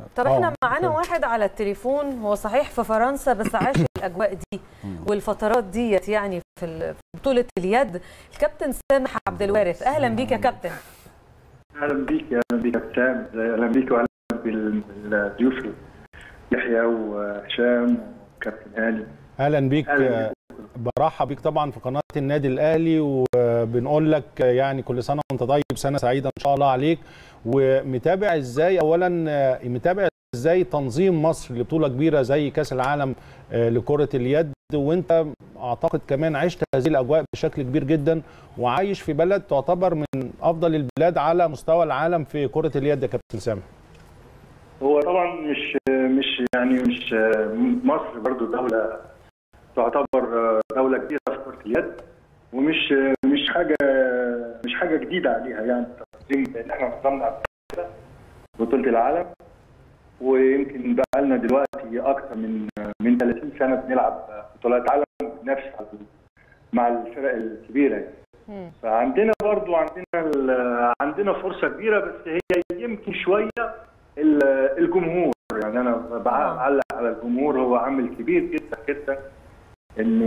طب احنا آه، معانا أوكي. واحد على التليفون هو صحيح في فرنسا بس عاش الاجواء دي والفترات ديت يعني في ال- في بطوله اليد الكابتن سامح عبد الوارث اهلا بيك يا كابتن اهلا بيك اهلا بيك يا ابتسام اهلا بيك واهلا بالضيوف يحيى وهشام وكابتن هاني اهلا بيك أهلاً آه، برحب بيك طبعا في قناه النادي الاهلي وبنقول لك آه، يعني كل سنه وانت طيب سنه سعيده ان شاء الله عليك ومتابع ازاي اولا آه، متابع ازاي تنظيم مصر لبطوله كبيره زي كاس العالم آه، لكره اليد وانت اعتقد كمان عشت هذه الاجواء بشكل كبير جدا وعايش في بلد تعتبر من افضل البلاد على مستوى العالم في كره اليد يا كابتن سامح هو طبعا مش مش يعني مش مصر برضو دوله تعتبر دوله كبيره في كره اليد ومش مش حاجه مش حاجه جديده عليها يعني تنظيم لان احنا نظمنا قبل كده بطوله العالم ويمكن بقى لنا دلوقتي اكثر من من 30 سنه بنلعب بطولات عالم بنفس مع الفرق الكبيره يعني. مم. فعندنا برضو عندنا ال- عندنا فرصه كبيره بس هي يمكن شويه ال- الجمهور يعني انا بعلق على الجمهور هو عامل كبير جدا جدا ان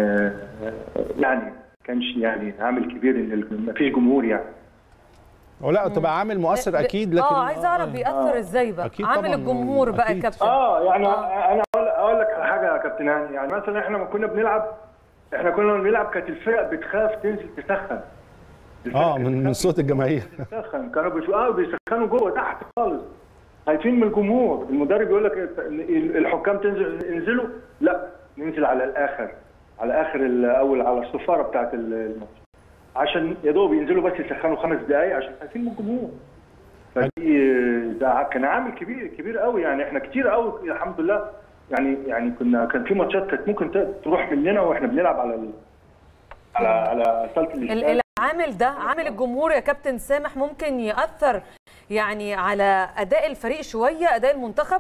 يعني كانش يعني عامل كبير ان ما فيش جمهور يعني ولا تبقى عامل مؤثر اكيد لكن اه عايز اعرف بيأثر ازاي بقى أكيد عامل طبعاً، الجمهور بقى يا أكيد. كابتن اه يعني آه. انا اقول اقول لك على حاجه يا كابتن هاني يعني مثلا احنا لما كنا بنلعب احنا كنا بنلعب كانت الفرق بتخاف تنزل تسخن الفرق اه كانت من من بتخاف صوت الجماهير بيسخن كانوا بيش... اه بيسخنوا جوه تحت خالص خايفين من الجمهور المدرب يقول لك ال- الحكام تنزل انزلوا لا ننزل على الاخر على اخر الاول على الصفاره بتاعت ال- الماتش عشان يا دوب ينزلوا بس يسخنوا خمس دقائق عشان خايفين من الجمهور فدي ده كان عامل كبير كبير قوي يعني احنا كتير قوي الحمد لله يعني يعني كنا كان في ماتشات كانت ممكن ت- تروح مننا واحنا بنلعب على ال... على على صاله ال- الاستاد العامل ده عامل الجمهور يا كابتن سامح ممكن يأثر يعني على اداء الفريق شويه اداء المنتخب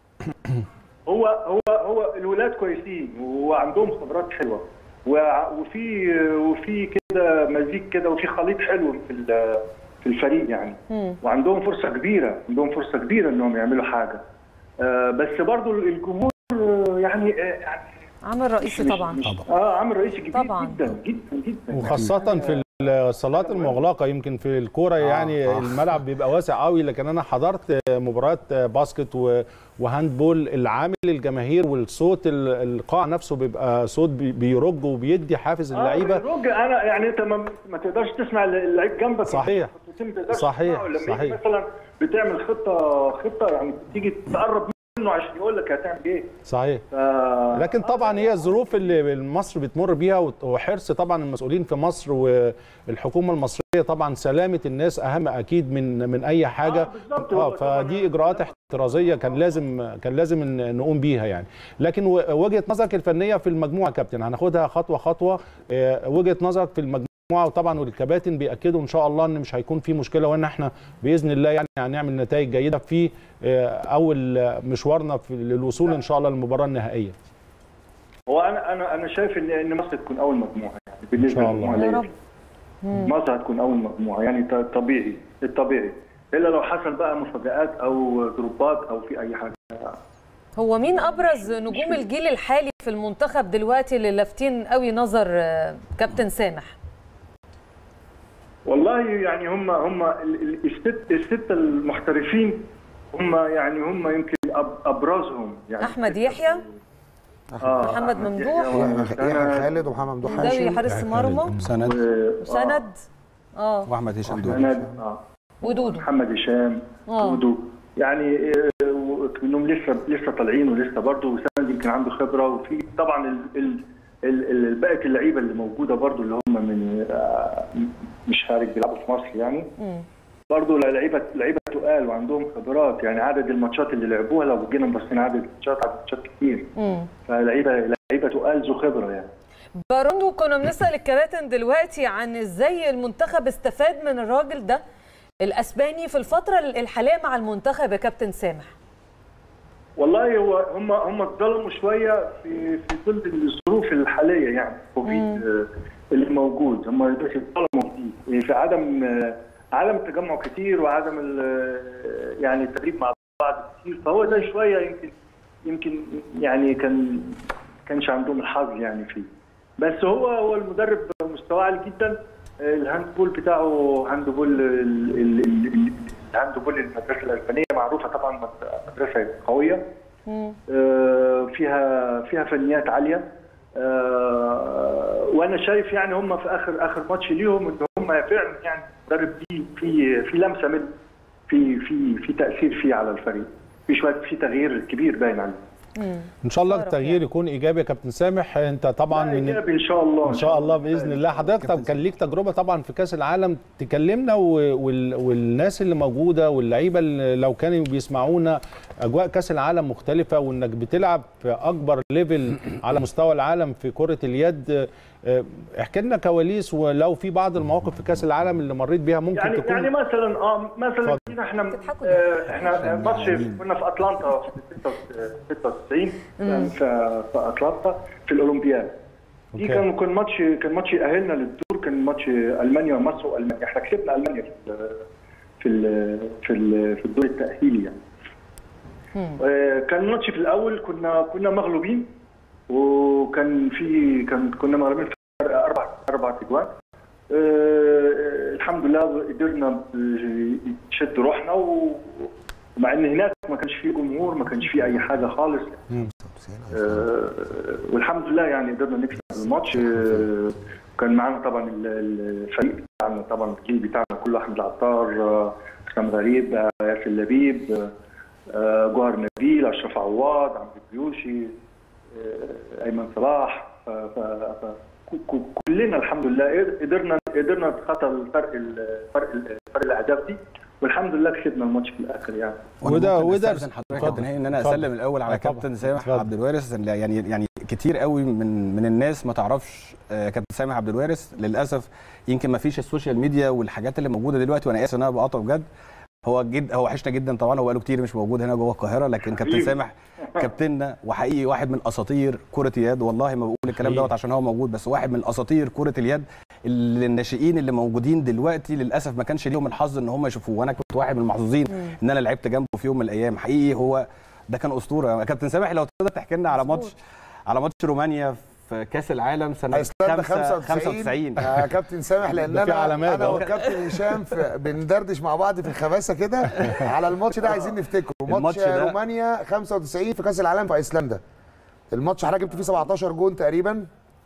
هو هو هو الولاد كويسين وعندهم خبرات حلوه وع- وفي وفي كده مزيج كده وفي خليط حلو في ال- في الفريق يعني مم. وعندهم فرصه كبيره عندهم فرصه كبيره انهم يعملوا حاجه آه، بس برضو الجمهور آه، يعني آه، يعني عامل رئيسي مش- طبعا مش- اه عامل رئيسي كبير طبعاً. جدا جدا جدا وخاصة في الصالات المغلقة يمكن في الكورة يعني آه. الملعب بيبقى واسع قوي لكن أنا حضرت مباريات باسكت و- وهاندبول العامل الجماهير والصوت ال- القاع نفسه بيبقى صوت بي- بيرج وبيدي حافز اللعيبة آه الرج انا يعني انت ما, ما تقدرش تسمع اللعيب جنبك صحيح. ما تقدرش صحيح، تسمعه. لما يجي صحيح. مثلا بتعمل خطه خطه يعني تيجي تقرب منه عشان يقول لك هتعمل ايه صحيح ف... لكن طبعا هي الظروف اللي مصر بتمر بيها وحرص طبعا المسؤولين في مصر والحكومه المصريه طبعا سلامه الناس اهم اكيد من من اي حاجه آه، بالظبط. اه هو طبعاً فدي اجراءات احترازيه كان لازم كان لازم ن- نقوم بيها يعني لكن و- وجهه نظرك الفنيه في المجموعه كابتن هناخدها خطوه خطوه آه، وجهه نظرك في المجموعه وطبعا والكباتن بياكدوا ان شاء الله ان مش هيكون في مشكله وان احنا باذن الله يعني هنعمل نتائج جيده في آه، اول مشوارنا في للوصول ان شاء الله للمباراه النهائيه هو انا انا انا شايف ان ان مصر تكون اول مجموعه يعني بالنسبه إن شاء الله. للمجموعة يا اللي رب. مصر هتكون اول مجموعه يعني ط- طبيعي الطبيعي الا لو حصل بقى مفاجات او جروبات او في اي حاجه هو مين ابرز نجوم الجيل الحالي في المنتخب دلوقتي اللي لافتين قوي نظر آه، كابتن سامح والله يعني هم هم ال- ال- الست السته المحترفين هم يعني هم يمكن أب- ابرزهم يعني احمد يحيى آه محمد أحمد ممدوح. يحيى يحيى وسند خالد ومحمد ممدوح مداوي هاشم حارس مرمى سند و- سند اه واحمد هشام دول سند اه ودودو محمد هشام آه. دودو يعني آه، و- انهم لسه لسه طالعين ولسه برضه وسند يمكن عنده خبره وفي طبعا ال ال ال- ال- بقيه اللعيبه اللي موجوده برضه اللي هم من آه، مش خارج بيلعبوا في مصر يعني مم. برضه لعيبه لعيبه تقال وعندهم خبرات يعني عدد الماتشات اللي لعبوها لو جينا بصينا عدد الماتشات عدد ماتشات كتير مم. فلعيبه لعيبه تقال ذو خبره يعني باروندو كنا بنسال الكباتن دلوقتي عن ازاي المنتخب استفاد من الراجل ده الاسباني في الفتره الحاليه مع المنتخب يا كابتن سامح والله هو هم هم اتظلموا شويه في في ظل الظروف الحاليه يعني كوفيد آه، اللي موجود هم بس اتظلموا كتير في عدم آه، عدم التجمع كتير وعدم ال- يعني التدريب مع بعض كتير فهو ده شويه يمكن يمكن يعني كان كانش عندهم الحظ يعني فيه بس هو هو المدرب مستواه عالي جدا الهاندبول بتاعه هاندبول ال- ال- ال- ال- الهاندبول المدرسه الاسبانيه معروفه طبعا مدرسه قويه مم. آه، فيها فيها فنيات عاليه آه، وانا شايف يعني هم في اخر اخر ماتش ليهم ان هم فعلا يعني المدرب دي في في لمسه من في في في تاثير فيه على الفريق في شويه في تغيير كبير باين عليه مم. ان شاء الله شرف التغيير يعني. يكون ايجابي يا كابتن سامح انت طبعا من إيجابي ان شاء الله ان شاء الله باذن الله حضرتك طب كان ليك تجربه طبعا في كاس العالم تكلمنا و- وال- والناس اللي موجوده واللعيبه اللي لو كانوا بيسمعونا اجواء كاس العالم مختلفه وانك بتلعب في اكبر ليفل على مستوى العالم في كره اليد اه، احكي لنا كواليس ولو في بعض المواقف في كاس العالم اللي مريت بيها ممكن يعني تكون يعني مثلا اه مثلا اتفضل. جينا احنا تضحكوا آه احنا ماتش كنا في اتلانتا في 96 في في اتلانتا في الاولمبياد دي أوكي. كان كان ماتش كان ماتش يأهلنا للدور كان ماتش المانيا ومصر والمانيا احنا كسبنا المانيا في ال في ال في, ال في الدور التأهيلي يعني آه، كان الماتش في الاول كنا كنا مغلوبين وكان في كان كنا مغلوبين في فرق اربع اربع اجوان آه، الحمد لله قدرنا نشد روحنا و- ومع ان هناك ما كانش في جمهور ما كانش في اي حاجه خالص آه، والحمد لله يعني قدرنا نكسب الماتش آه، كان معانا طبعا ال- ال- الفريق بتاعنا طبعا الجيل بتاعنا كله احمد العطار آه، حسام غريب آه، ياسر لبيب آه، جوهر نبيل اشرف عواد عمرو البيوشي آه، ايمن صلاح ف- ف- ف- ك- ك- كلنا الحمد لله قدرنا قدرنا نتخطى الفرق ال- فرق ال- فرق الاهداف دي والحمد لله كسبنا الماتش في الاخر يعني وده- ممكن وده- أستأذن حضرتك يا اتفضل. كابتن هاني ان انا اتفضل. اسلم الاول آه، على طبعا. كابتن سامح اتفضل. عبد الوارث يعني يعني كتير قوي من من الناس ما تعرفش آه، كابتن سامح عبد الوارث للاسف يمكن ما فيش السوشيال ميديا والحاجات اللي موجوده دلوقتي وانا اسف ان انا بقاطع بجد هو جد هو وحشنا جدا طبعا هو بقاله كتير مش موجود هنا جوه القاهره لكن كابتن حبيبي. سامح كابتننا وحقيقي واحد من اساطير كره اليد والله ما بقول الكلام حقيقي. دوت عشان هو موجود بس واحد من اساطير كره اليد اللي الناشئين اللي موجودين دلوقتي للاسف ما كانش ليهم الحظ ان هم يشوفوه وانا كنت واحد من المحظوظين ان انا لعبت جنبه في يوم من الايام حقيقي هو ده كان اسطوره كابتن سامح لو تقدر تحكي لنا على ماتش على ماتش رومانيا في كاس العالم سنه ايسلندا 95 95 يا كابتن سامح لان ده في انا علامات انا أهو. والكابتن هشام في- بندردش مع بعض في الخباثه كده على الماتش ده عايزين نفتكره ماتش الماتش ده- رومانيا 95 في كاس العالم في ايسلندا الماتش حضرتك جبت فيه 17 جون تقريبا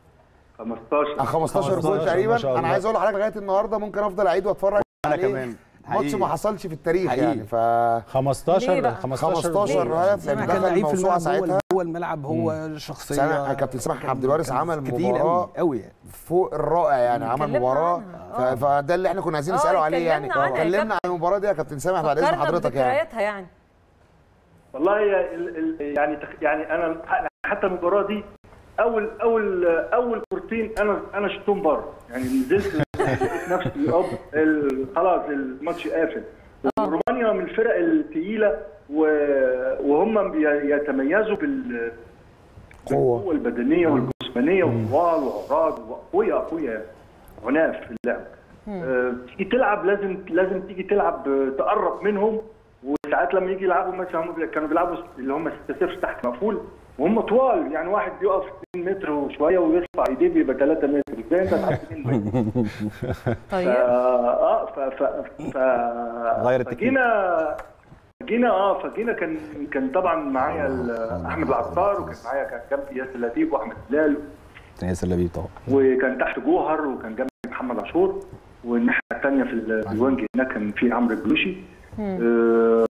15 آه، 15 جون 15 ما تقريبا شاء انا الله. عايز اقول لحضرتك لغايه النهارده ممكن افضل اعيد واتفرج انا عليه. كمان ماتش حقيقي. ما حصلش في التاريخ حقيقي. يعني ف 15 ليه بقى؟ 15 15 جول. هدف سامح لان كان دخل لعيب في الموسوعه الملعب ساعتها هو جوه الملعب هو شخصيه سامح كابتن سامح عبد الوارث عمل كتير مباراه قوي قوي فوق الرائع يعني عمل اتكلمنا مباراه عنها. ف- فده اللي احنا كنا عايزين آه، نساله عليه يعني اتكلمنا عنها يا اتكلمنا عن المباراه دي يا كابتن سامح بعد اذن فكرنا حضرتك يعني بذكرياتها يعني والله يا ال ال يعني تخ- يعني انا حتى المباراه دي اول اول اول كورتين انا انا شفتهم بره يعني نزلت نفس الاب ال- خلاص الماتش قافل رومانيا من الفرق الثقيله و- وهم بي- يتميزوا بال قوة. بالقوه البدنيه والجسمانيه وطوال وعراض وقويه قويه عناف في اللعب آه، تيجي تلعب لازم لازم تيجي تلعب آه، تقرب منهم وساعات لما يجي يلعبوا مثلا هم كانوا بيلعبوا اللي هم 6 0 تحت مقفول وهم طوال يعني واحد بيقف 2 متر وشويه ويرفع ايديه بيبقى 3 متر ازاي انت تعدي منه طيب اه ف ف ف غير التكنيك. فجينا جينا اه فجينا كان كان طبعا معايا ال- احمد العطار وكان معايا كان جنبي ياسر لطيف واحمد هلال ياسر لبيب طبعا وكان تحت جوهر وكان جنبي محمد عاشور والناحيه الثانيه في ال- في الوينج هناك كان في عمرو البلوشي آه،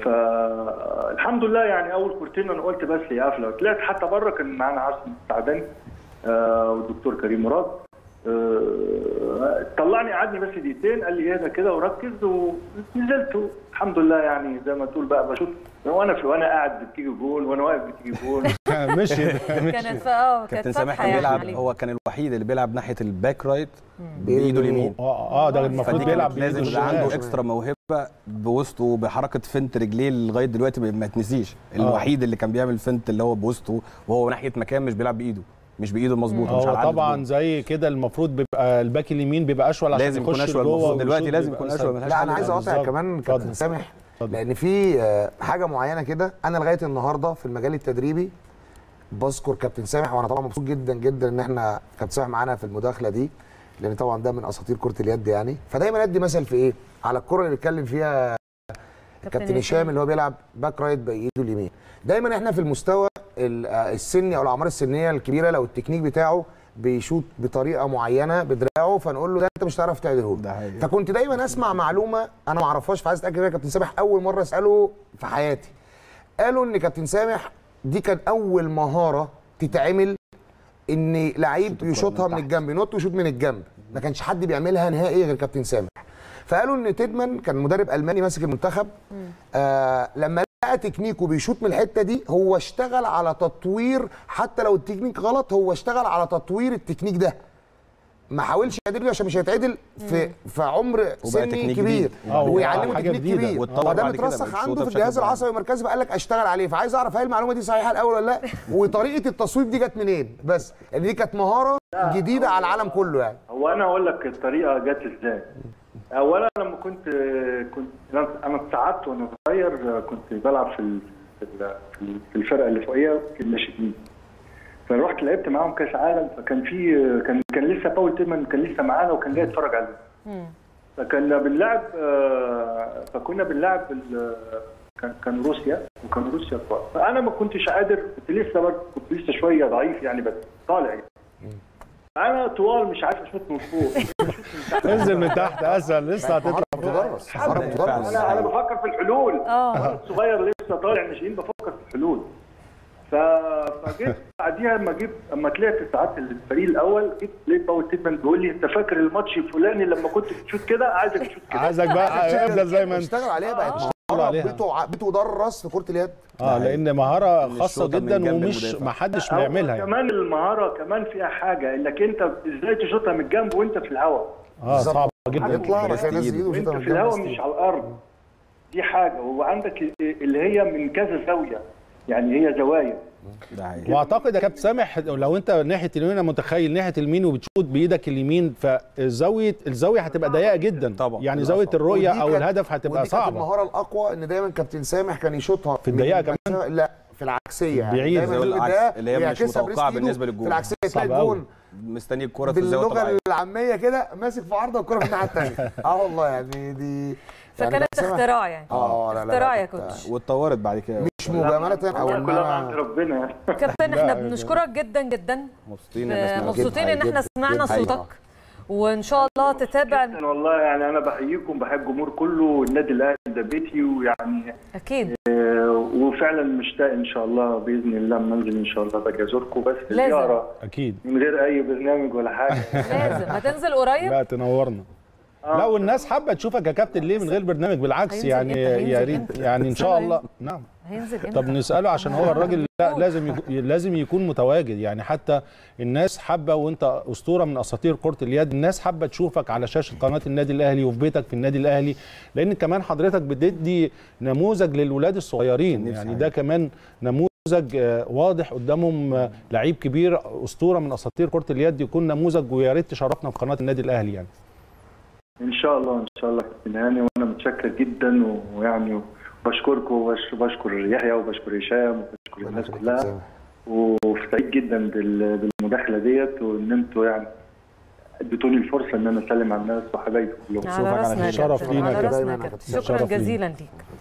فالحمد لله يعني اول كورتين انا قلت بس هي قافله طلعت حتى بره كان معانا عاصم السعداني آه، والدكتور كريم مراد آه، طلعني قعدني بس دقيقتين قال لي اهدى كده وركز ونزلت الحمد لله يعني زي ما تقول بقى بشوف وانا في وانا قاعد بتيجي جول وانا واقف بتيجي جول مشي كانت ف- اه كانت كابتن سامح فتحه كان يعني بيلعب عليه. هو كان الوحيد اللي بيلعب ناحيه الباك رايت بايده اليمين اه اه ده المفروض فدي بيلعب كانت بايده لازم يبقى عنده الشمال اكسترا موهبه بوسطه بحركه فنت رجليه لغايه دلوقتي ما ما تنسيش الوحيد اللي كان بيعمل فنت اللي هو بوسطه وهو ناحيه مكان مش بيلعب بايده مش بايده المظبوطه مش على هو عدد طبعا الجول. زي كده المفروض بيبقى الباك اليمين بيبقى اشول عشان لازم يكون يخش أشول لجوه المفروض. دلوقتي والشوط لازم بيبقى يكون أسهل. أشول، ملهاش لا حل انا عايز تاني. اقاطع بالظبط. كمان اتفضل. كابتن سامح لان في آه، حاجه معينه كده انا لغايه النهارده في المجال التدريبي بذكر كابتن سامح وانا طبعا مبسوط جدا جدا ان احنا كابتن سامح معانا في المداخله دي لان طبعا ده من اساطير كره اليد يعني فدايما ادي مثل في ايه على الكره اللي بيتكلم فيها كابتن هشام اللي هو بيلعب باك رايت بايده اليمين دايما احنا في المستوى ال- آه، السني او الاعمار السنيه الكبيره لو التكنيك بتاعه بيشوط بطريقه معينه بدراعه فنقول له ده انت مش هتعرف تعدله ده حقيقي. فكنت دايما اسمع معلومه انا ما اعرفهاش فعايز اتاكد منها كابتن سامح اول مره اساله في حياتي قالوا ان كابتن سامح دي كان اول مهاره تتعمل ان لعيب يشوطها من الجنب ينط ويشوط من الجنب ما كانش حد بيعملها نهائي غير كابتن سامح فقالوا ان تيدمان كان مدرب الماني ماسك المنتخب آه لما لقى تكنيكه بيشوط من الحته دي هو اشتغل على تطوير حتى لو التكنيك غلط هو اشتغل على تطوير التكنيك ده ما حاولش يعدله عشان مش هيتعدل في في عمر سني تكنيك كبير جديد. آه، ويعلمه حاجة تكنيك جديدة. كبير واتطور فده بعد كده مترسخ بقى عنده بيشوطها في الجهاز بشكل العصبي المركزي فقال لك اشتغل عليه فعايز اعرف هل المعلومه دي صحيحه الاول ولا لا وطريقه التصويب دي جت منين بس لان دي كانت مهاره جديده على العالم كله يعني هو انا اقول لك الطريقه جت ازاي اولا لما كنت كنت انا اتساعدت وانا صغير كنت بلعب في ال- في ال- في الفرقه اللي فوقيه في الناشئين فرحت لعبت معاهم كاس عالم فكان في كان كان لسه باول تيمان كان لسه معانا وكان جاي يتفرج علينا فكنا بنلعب آه، فكنا بنلعب ال- كان كان روسيا وكان روسيا طوال فانا ما كنتش قادر كنت لسه برضه كنت لسه شويه ضعيف يعني بس طالع يعني. انا طوال مش عارف اشوط من فوق انزل من تحت اسهل لسه هتطلع مهاره بتدرس مهاره بتدرس انا انا بفكر في الحلول اه وانا صغير لسه طالع ناشئين بفكر في الحلول ف... فجيت بعديها لما جيت اما طلعت ساعات الفريق الاول جيت لقيت باول تيتمان بيقول لي انت فاكر الماتش الفلاني لما كنت بتشوت كده عايزك تشوت كده عايزك بقى افضل زي ما انت اشتغل عليها بقت اشتغل مهاره عليها. بتع- بتدرس في كره اليد اه لان مهاره إن خاصه الشوطة من جدا جنب ومش المدافع. ما حدش أو بيعملها يعني كمان المهاره كمان فيها حاجه انك انت ازاي تشوطها من الجنب وانت في الهواء اه صعبه جدا يطلع بس مكان الناس تقيل. ايده وانت وشوطها من في الهواء الجنب مش على الارض دي حاجه وعندك اللي هي من كذا زاويه يعني هي زوايا ده حقيقي. واعتقد يا كابتن سامح لو انت ناحيه اليمين انا متخيل ناحيه اليمين وبتشوط بايدك اليمين فالزاويه الزاويه هتبقى ضيقه جدا طبعا. يعني لا زاويه صعب. الرؤيه ودي او كانت- الهدف هتبقى ودي كانت صعبه المهاره الاقوى ان دايما كابتن سامح كان يشوطها في الدقيقة من مسافة- لا في العكسيه يعني بعيد. دايما زي يقول العكس، ده اللي هي مش بيعكسها متوقعة بريست إيده بالنسبة للجون. في العكسيه تلاقي صعب أوي. الجون مستني الكرة في الزاوية باللغه الطبيعية العاميه كده ماسك في عرضه والكره في الناحيه الثانيه اه والله يعني دي يعني فكانت كابتن سامح- اختراع يعني اه لا لا اختراع لا يا كانت- كوتش واتطورت بعد كده مش مجامله او كلها ان كلها عند انا ربنا يعني كابتن احنا بنشكرك جدا جدا مبسوطين ان احنا مبسوطين ان احنا جداً، سمعنا جداً. صوتك وان شاء الله تتابع جداً والله يعني انا بحييكم بحب الجمهور كله والنادي الاهلي ده بيتي ويعني اكيد آه، وفعلا مشتاق ان شاء الله باذن الله لما انزل ان شاء الله باجي ازوركم بس لازم. زياره اكيد من غير اي برنامج ولا حاجه لازم هتنزل قريب لا تنورنا لا والناس حابه تشوفك يا كابتن ليه من غير برنامج بالعكس هينزل يعني إمتى؟ يا هينزل ريت إمتى؟ يعني ان شاء سنة الله نعم هينزل امتى طب نساله عشان هو الراجل لا لازم يكون لازم يكون متواجد يعني حتى الناس حابه وانت اسطوره من اساطير كره اليد الناس حابه تشوفك على شاشه قناه النادي الاهلي وفي بيتك في النادي الاهلي لان كمان حضرتك بتدي نموذج للولاد الصغيرين نفسي يعني حقيقي. ده كمان نموذج آه، واضح قدامهم آه، لعيب كبير اسطوره من اساطير كره اليد يكون نموذج ويا ريت تشرفنا في قناه النادي الاهلي يعني ان شاء الله ان شاء الله كابتن هاني وانا متشكر جدا ويعني بشكركم وبشكر يحيى وبشكر هشام وبشكر الناس كلها وسعيد جدا بال- بالمداخله ديت وان انتوا يعني اديتوني الفرصه ان انا اسلم على الناس وحبايبي كلهم على راسنا يا شرف كابتن، لينا على كده. راسنا دايماً يا يا كابتن. كابتن. شكرا شرف لينا. جزيلا ليك